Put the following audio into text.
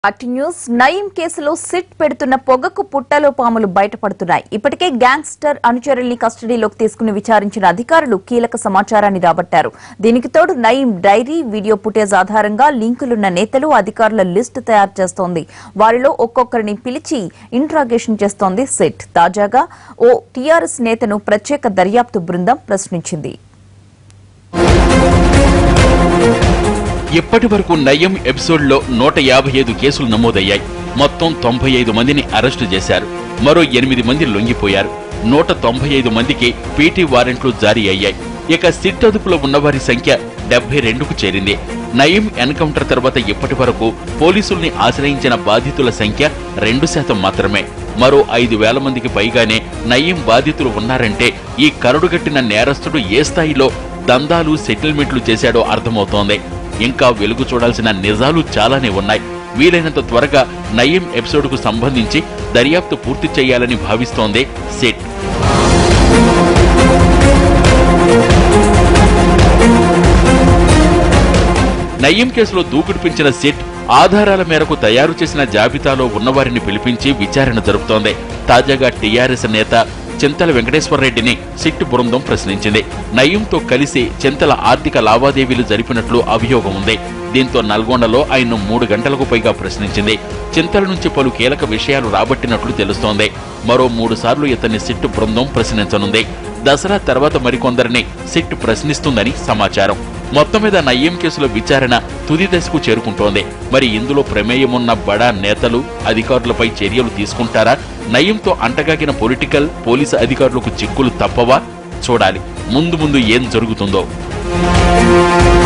party news Nayeem కేసులో SIT పెడుతున్న పొగకు పుట్టలో పాములు బయటపడుతున్నాయి ఇప్పటికే గ్యాంగ్స్టర్ అనుచరుల్ని కస్టడీలోకి తీసుకుని విచారించిన అధికారులు కీలక సమాచారాన్ని రాబట్టారు దీనికి తోడు నయీం డైరీ వీడియో ఫుటేజ్ ఆధారంగా లింకులున్న నేతలు అధికారుల లిస్టు తయారు చేస్తోంది వారిలో ఒక్కొక్కరిని పిలిచి ఇంట్రాగేషన్ చేస్తోంది సిట్ తాజాగా ఓ టీఆర్ఎస్ నేతను ప్రత్యేక దర్యాప్తు బృందం ప్రశ్నించింది ఇప్పటి వరకు నయం ఎపిసోడ్లో నూట యాభై ఐదు కేసులు నమోదయ్యాయి మొత్తం తొంభై ఐదు మందిని అరెస్టు చేశారు మరో ఎనిమిది మంది లొంగిపోయారు నూట తొంభై ఐదు మందికి పీటీ వారెంట్లు జారీ అయ్యాయి ఇక సిట్ అదుపులో ఉన్నవారి సంఖ్య డెబ్బై రెండుకు చేరింది నయీం ఎన్కౌంటర్ తర్వాత ఇప్పటి వరకు పోలీసుల్ని ఆశ్రయించిన బాధితుల సంఖ్య రెండు శాతం మాత్రమే మరో ఐదు వేల మందికి పైగానే నయీం బాధితులు ఉన్నారంటే ఈ కరడుగట్టిన నేరస్తుడు ఏ స్థాయిలో దందాలు సెటిల్మెంట్లు చేశాడో అర్థమవుతోంది ఇంకా వెలుగు చూడాల్సిన నిజాలు చాలానే ఉన్నాయి వీలైనంత త్వరగా నయీం ఎపిసోడ్కు సంబంధించి దర్యాప్తు పూర్తి చేయాలని భావిస్తోంది సెట్ నయీం కేసులో దూకుడు పెంచిన సిట్ ఆధారాల మేరకు తయారు చేసిన జాబితాలో ఉన్నవారిని పిలిపించి విచారణ జరుపుతోంది తాజాగా టీఆర్ఎస్ నేత చింతల వెంకటేశ్వరరెడ్డిని సిట్ బృందం ప్రశ్నించింది నయీంతో కలిసి చింతల ఆర్థిక లావాదేవీలు జరిపినట్లు అభియోగం ఉంది దీంతో నల్గొండలో ఆయన్ను మూడు గంటలకు పైగా ప్రశ్నించింది చింతల నుంచి పలు కీలక విషయాలు రాబట్టినట్లు తెలుస్తోంది మరో మూడు సార్లు ఇతన్ని సిట్ బృందం ప్రశ్నించనుంది దసరా తర్వాత మరికొందరిని సిట్ ప్రశ్నిస్తుందని సమాచారం మొత్తం మీద నయ్యం కేసుల విచారణ తుది దశకు చేరుకుంటోంది మరి ఇందులో ప్రమేయమున్న బడా నేతలు అధికారులపై చర్యలు తీసుకుంటారా నయ్యంతో అంటగాగిన పొలిటికల్ పోలీసు అధికారులకు చిక్కులు తప్పవా చూడాలి ముందు ముందు ఏం జరుగుతుందో